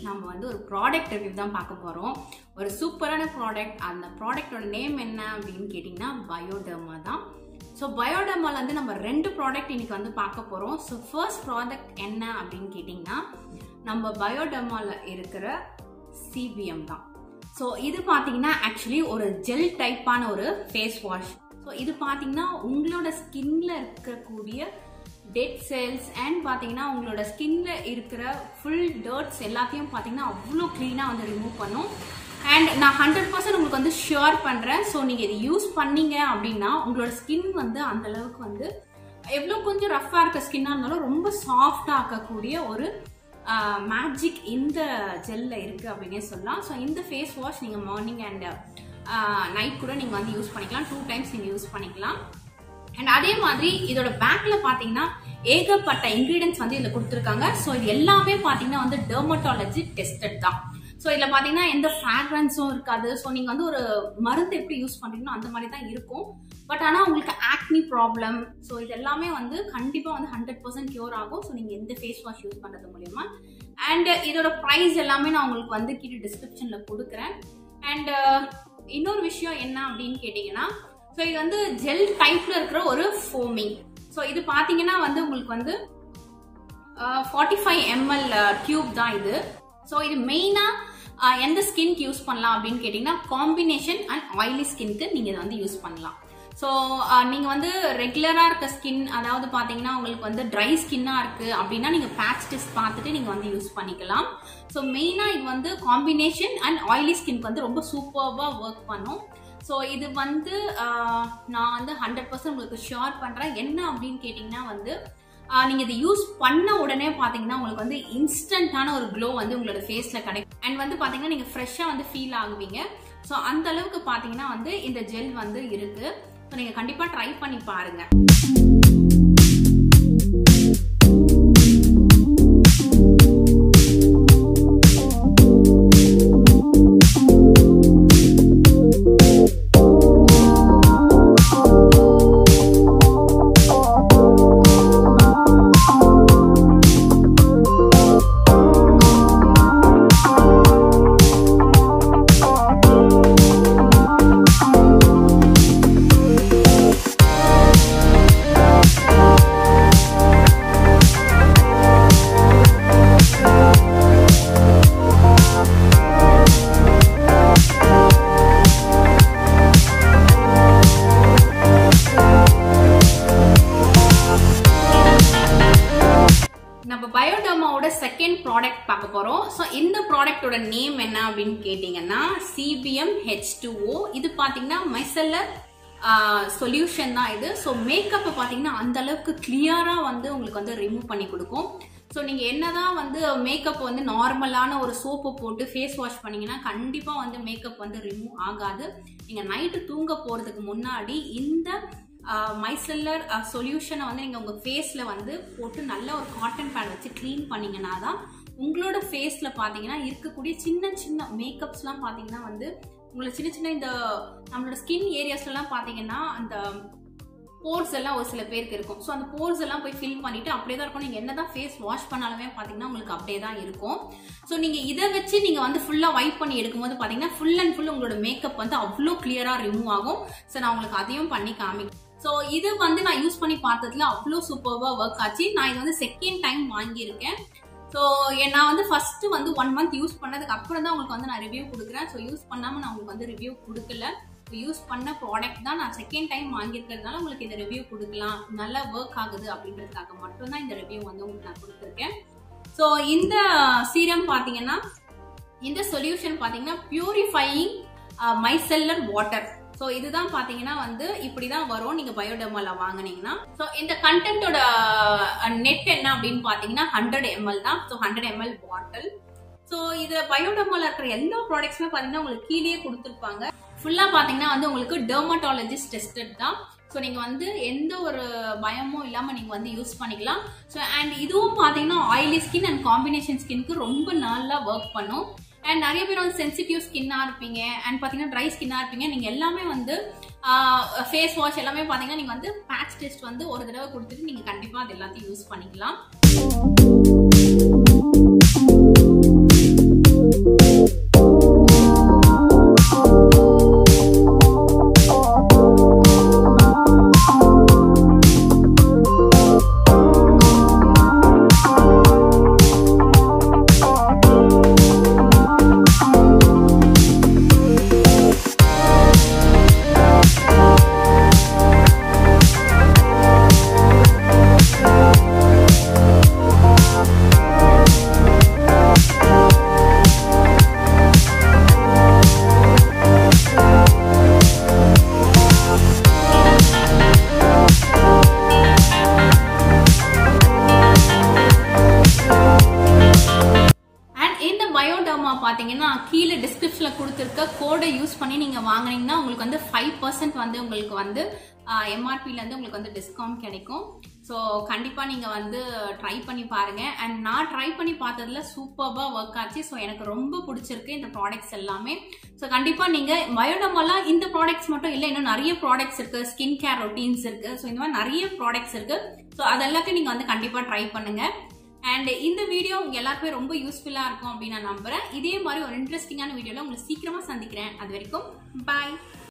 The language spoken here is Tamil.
நம்ம வந்து ஒரு ப்ராடக்ட் ரிவ்யூ தான் பார்க்க போகிறோம் ஒரு சூப்பரான ப்ராடக்ட் அந்த ப்ராடக்டோட நேம் என்ன அப்படின்னு கேட்டிங்கன்னா பயோடர்மா தான் ஸோ பயோடர்மால வந்து நம்ம ரெண்டு ப்ராடக்ட் இன்னைக்கு வந்து பார்க்க போகிறோம் ஸோ ஃபர்ஸ்ட் ப்ராடக்ட் என்ன அப்படின்னு கேட்டிங்கன்னா நம்ம பயோடர்மால இருக்கிற சிபிஎம் தான் ஸோ இது பார்த்தீங்கன்னா ஆக்சுவலி ஒரு ஜெல் டைப்பான ஒரு ஃபேஸ் வாஷ் ஸோ இது பார்த்தீங்கன்னா உங்களோட ஸ்கின்ல இருக்கக்கூடிய டெட் செல்ஸ் அண்ட் பார்த்தீங்கன்னா உங்களோட ஸ்கின்ல இருக்கிற ஃபுல் டர்ட்ஸ் எல்லாத்தையும் பார்த்தீங்கன்னா அவ்வளோ க்ளீனாக வந்து ரிமூவ் பண்ணும் அண்ட் நான் ஹண்ட்ரட் பர்சன்ட் உங்களுக்கு வந்து ஷியோர் பண்ணுறேன் ஸோ நீங்கள் இது யூஸ் பண்ணீங்க அப்படின்னா உங்களோட ஸ்கின் வந்து அந்த அளவுக்கு வந்து எவ்வளோ கொஞ்சம் ரஃப்பாக இருக்க ஸ்கின்னாக இருந்தாலும் ரொம்ப சாஃப்டாக ஆக்கக்கூடிய ஒரு மேஜிக் இந்த ஜெல்ல இருக்குது அப்படின்னே சொல்லலாம் ஸோ இந்த ஃபேஸ் வாஷ் நீங்கள் மார்னிங் அண்ட் நைட் கூட நீங்கள் வந்து யூஸ் பண்ணிக்கலாம் டூ டைம்ஸ் நீங்கள் யூஸ் பண்ணிக்கலாம் அண்ட் அதே மாதிரி இதோட பேக்ல பாத்தீங்கன்னா ஏகப்பட்ட இன்கிரீடியன்ஸ் வந்து இதுல கொடுத்துருக்காங்க ஸோ இது எல்லாமே பாத்தீங்கன்னா வந்து டெர்மட்டாலஜி டெஸ்டட் தான் ஸோ இதில் பார்த்தீங்கன்னா எந்த ஃப்ராக்ரன்ஸும் இருக்காது ஸோ நீங்கள் வந்து ஒரு மருந்து எப்படி யூஸ் பண்ணுறீங்களோ அந்த மாதிரி தான் இருக்கும் பட் ஆனால் உங்களுக்கு ஆக்னி ப்ராப்ளம் ஸோ இது எல்லாமே வந்து கண்டிப்பாக வந்து ஹண்ட்ரட் பர்சன்ட் க்யூர் ஆகும் ஸோ நீங்கள் எந்த ஃபேஸ் வாஷ் யூஸ் பண்ணுறது மூலியமா அண்ட் இதோட ப்ரைஸ் எல்லாமே நான் உங்களுக்கு வந்து கீழே டிஸ்கிரிப்ஷனில் கொடுக்குறேன் அண்ட் இன்னொரு விஷயம் என்ன அப்படின்னு கேட்டிங்கன்னா ஸோ இது வந்து ஜெல் டைப்ல இருக்கிற ஒரு ஃபோமிங் ஸோ இது பார்த்தீங்கன்னா வந்து உங்களுக்கு வந்து ஃபார்ட்டி ஃபைவ் எம்எல் டியூப் தான் இது ஸோ இது மெயினாக எந்த ஸ்கின்க்கு யூஸ் பண்ணலாம் அப்படின்னு கேட்டிங்கன்னா காம்பினேஷன் அண்ட் ஆயிலி ஸ்கின்க்கு நீங்கள் இதை வந்து யூஸ் பண்ணலாம் ஸோ நீங்கள் வந்து ரெகுலராக இருக்க ஸ்கின் அதாவது பார்த்தீங்கன்னா உங்களுக்கு வந்து ட்ரை ஸ்கின்னாக இருக்குது அப்படின்னா நீங்கள் பேட்ச் டெஸ்ட் பார்த்துட்டு நீங்கள் வந்து யூஸ் பண்ணிக்கலாம் ஸோ மெயினாக இது வந்து காம்பினேஷன் அண்ட் ஆயிலி ஸ்கின்க்கு வந்து ரொம்ப சூப்பர்வாக ஒர்க் பண்ணும் ஸோ இது வந்து நான் வந்து ஹண்ட்ரட் பர்சன்ட் உங்களுக்கு ஷேர் பண்ணுறேன் என்ன அப்படின்னு கேட்டிங்கன்னா வந்து நீங்கள் இதை யூஸ் பண்ண உடனே பார்த்தீங்கன்னா உங்களுக்கு வந்து இன்ஸ்டன்டான ஒரு க்ளோ வந்து உங்களோட ஃபேஸில் கிடைக்கும் அண்ட் வந்து பார்த்தீங்கன்னா நீங்கள் ஃப்ரெஷ்ஷாக வந்து ஃபீல் ஆகுவீங்க ஸோ அந்த அளவுக்கு பார்த்தீங்கன்னா வந்து இந்த ஜெல் வந்து இருக்குது ஸோ நீங்கள் கண்டிப்பாக ட்ரை பண்ணி பாருங்கள் நம்ம பயோடர்மாவோட செகண்ட் ப்ராடக்ட் பார்க்க போறோம் ஸோ இந்த ப்ராடக்டோட நேம் என்ன அப்படின்னு கேட்டிங்கன்னா சிபிஎம் ஹெச் டூஓ இது பார்த்தீங்கன்னா மைசல்லர் சொல்யூஷன் தான் இது ஸோ மேக்கப்பை பார்த்தீங்கன்னா அந்த அளவுக்கு கிளியராக வந்து உங்களுக்கு வந்து ரிமூவ் பண்ணி கொடுக்கும் ஸோ நீங்கள் என்னதான் வந்து மேக்கப் வந்து நார்மலான ஒரு சோப்பு போட்டு ஃபேஸ் வாஷ் பண்ணீங்கன்னா கண்டிப்பாக வந்து மேக்கப் வந்து ரிமூவ் ஆகாது நீங்கள் நைட்டு தூங்க போகிறதுக்கு முன்னாடி இந்த மைசல்லர் சொல்யூஷனை வந்து நீங்கள் உங்கள் ஃபேஸில் வந்து போட்டு நல்ல ஒரு காட்டன் பேட் வச்சு க்ளீன் பண்ணிங்கன்னா தான் உங்களோட ஃபேஸில் பார்த்தீங்கன்னா இருக்கக்கூடிய சின்ன சின்ன மேக்கப்ஸ்லாம் பார்த்தீங்கன்னா வந்து உங்களை சின்ன சின்ன இந்த நம்மளோட ஸ்கின் ஏரியாஸ்லாம் பார்த்தீங்கன்னா அந்த போர்ஸ் எல்லாம் ஒரு சில பேருக்கு இருக்கும் ஸோ அந்த போர்ஸ் எல்லாம் போய் ஃபில் பண்ணிட்டு அப்படியே தான் இருக்கும் நீங்கள் என்னதான் ஃபேஸ் வாஷ் பண்ணாலுமே பார்த்தீங்கன்னா உங்களுக்கு அப்படியே தான் இருக்கும் ஸோ நீங்கள் இதை வச்சு நீங்கள் வந்து ஃபுல்லாக வைப் பண்ணி எடுக்கும்போது பார்த்தீங்கன்னா ஃபுல் அண்ட் ஃபுல் உங்களோட மேக்கப் வந்து அவ்வளோ கிளியராக ரிமூவ் ஆகும் ஸோ நான் உங்களுக்கு அதையும் பண்ணி காமிக்கிறேன் ஸோ இது வந்து நான் யூஸ் பண்ணி பார்த்ததுல அவ்வளோ சூப்பர்வாக ஒர்க் ஆச்சு நான் இது வந்து செகண்ட் டைம் வாங்கியிருக்கேன் ஸோ நான் வந்து ஃபர்ஸ்ட் வந்து ஒன் மந்த் யூஸ் பண்ணதுக்கு அப்புறம் தான் உங்களுக்கு வந்து நான் ரிவ்யூ கொடுக்குறேன் ஸோ யூஸ் பண்ணாமல் நான் உங்களுக்கு வந்து ரிவ்யூ கொடுக்கல யூஸ் பண்ண ப்ராடக்ட் தான் நான் செகண்ட் டைம் வாங்கியிருக்கிறதுனால உங்களுக்கு இந்த ரிவ்யூ கொடுக்கலாம் நல்லா ஒர்க் ஆகுது அப்படின்றதுக்காக மட்டும்தான் இந்த ரிவ்யூ வந்து உங்களுக்கு நான் கொடுத்துருக்கேன் ஸோ இந்த சீரம் பார்த்தீங்கன்னா இந்த சொல்யூஷன் பார்த்தீங்கன்னா பியூரிஃபையிங் மைசெல்லர் வாட்டர் ஸோ இதுதான் பார்த்தீங்கன்னா வந்து இப்படி தான் வரும் நீங்கள் பயோடெர்மால வாங்கினீங்கன்னா ஸோ இந்த கண்டென்ட்டோட நெட் என்ன அப்படின்னு பார்த்தீங்கன்னா ஹண்ட்ரட் எம்எல் தான் so hundred ML bottle so இது பயோடெர்மால இருக்கிற எல்லா ப்ராடக்ட்ஸுமே பார்த்தீங்கன்னா உங்களுக்கு கீழே கொடுத்துருப்பாங்க ஃபுல்லாக பார்த்தீங்கன்னா வந்து உங்களுக்கு டெர்மட்டாலஜிஸ்ட் டெஸ்டட் தான் ஸோ நீங்கள் வந்து எந்த ஒரு பயமும் இல்லாமல் நீங்கள் வந்து யூஸ் பண்ணிக்கலாம் ஸோ அண்ட் இதுவும் பார்த்தீங்கன்னா ஆயிலி ஸ்கின் அண்ட் காம்பினேஷன் ஸ்கின்க்கு ரொம்ப நல்லா ஒர்க் பண்ணும் அண்ட் நிறைய பேர் வந்து சென்சிட்டிவ் ஸ்கின்னாக இருப்பீங்க அண்ட் பார்த்தீங்கன்னா ட்ரை ஸ்கின்னாக இருப்பீங்க நீங்கள் எல்லாமே வந்து ஃபேஸ் வாஷ் எல்லாமே பார்த்தீங்கன்னா நீங்கள் வந்து பேட்ச் டெஸ்ட் வந்து ஒரு தடவை கொடுத்துட்டு நீங்கள் கண்டிப்பாக அது எல்லாத்தையும் யூஸ் பண்ணிக்கலாம் வாங்குனீங்கன்னா கீழே டிஸ்கிரிப்ஷன்ல கொடுத்துருக்க கோடை யூஸ் பண்ணி நீங்க வாங்குனீங்கன்னா உங்களுக்கு வந்து ஃபைவ் பர்சன்ட் வந்து உங்களுக்கு வந்து எம்ஆர்பில இருந்து உங்களுக்கு வந்து டிஸ்கவுண்ட் கிடைக்கும் ஸோ கண்டிப்பா நீங்க வந்து ட்ரை பண்ணி பாருங்க அண்ட் நான் ட்ரை பண்ணி பார்த்ததுல சூப்பர்பா ஒர்க் ஆச்சு ஸோ எனக்கு ரொம்ப பிடிச்சிருக்கு இந்த ப்ராடக்ட்ஸ் எல்லாமே ஸோ கண்டிப்பா நீங்க பயோடமெல்லாம் இந்த ப்ராடக்ட்ஸ் மட்டும் இல்லை இன்னும் நிறைய ப்ராடக்ட்ஸ் இருக்கு ஸ்கின் கேர் ரொட்டீன்ஸ் இருக்கு ஸோ இந்த மாதிரி நிறைய ப்ராடக்ட்ஸ் இருக்கு ஸோ அதெல்லாத்தையும் நீங்க வந்து கண்டிப்பா ட்ரை பண்ணுங்க அண்ட் இந்த வீடியோ உங்க எல்லாருக்குமே ரொம்ப யூஸ்ஃபுல்லா இருக்கும் அப்படின்னு நான் நம்புறேன் இதே மாதிரி ஒரு இன்ட்ரெஸ்டிங்கான வீடியோல உங்களை சீக்கிரமா சந்திக்கிறேன் அது வரைக்கும் பாய்